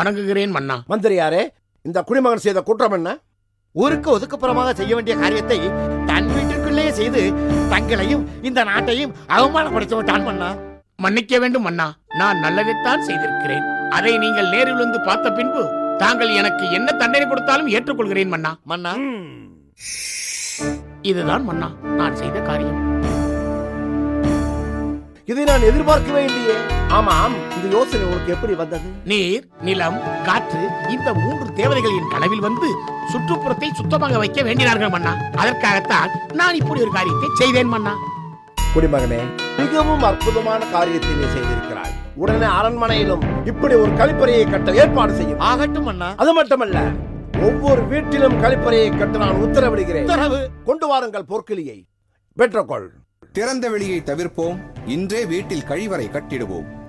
வணங்குகிறேன் மன்னா மந்திரியாரே இந்த குடிமகன் செய்த குற்றம் என்ன ஊருக்கு ஒதுக்குப்புறமாக செய்ய வேண்டிய காரியத்தை தன் வீட்டிற்குள்ளேயே செய்து தங்களையும் இந்த நாட்டையும் அவமானப்படுத்தி விட்டான் மன்னா மன்னிக்க வேண்டும் மன்னா நான் நல்லதைத்தான் செய்திருக்கிறேன் அதை நீங்கள் நேரில் வந்து பார்த்த பின்பு தாங்கள் எனக்கு என்ன தண்டனை கொடுத்தாலும் ஏற்றுக்கொள்கிறேன் மன்னா மன்னா இதுதான் மன்னா நான் செய்த காரியம் இதை நான் எதிர்பார்க்கவே இல்லையே ஆமாம் இந்த யோசனை உனக்கு எப்படி வந்தது நீர் நிலம் காற்று இந்த மூன்று தேவதைகளின் கனவில் வந்து சுற்றுப்புறத்தை சுத்தமாக வைக்க வேண்டினார்கள் மன்னா அதற்காகத்தான் நான் இப்படி ஒரு காரியத்தை செய்தேன் மன்னா குடிமகனே மிகவும் அற்புதமான காரியத்தை நீ செய்திருக்கிறாய் உடனே அரண்மனையிலும் இப்படி ஒரு கழிப்பறையை கட்ட ஏற்பாடு செய்யும் ஆகட்டும் மன்னா அது மட்டுமல்ல ஒவ்வொரு வீட்டிலும் கழிப்பறையை கட்ட நான் உத்தரவிடுகிறேன் உத்தரவு கொண்டு வாருங்கள் பொற்கிளியை பெற்றுக்கொள் திறந்த வெளியை தவிர்ப்போம் இன்றே வீட்டில் கழிவறை கட்டிடுவோம்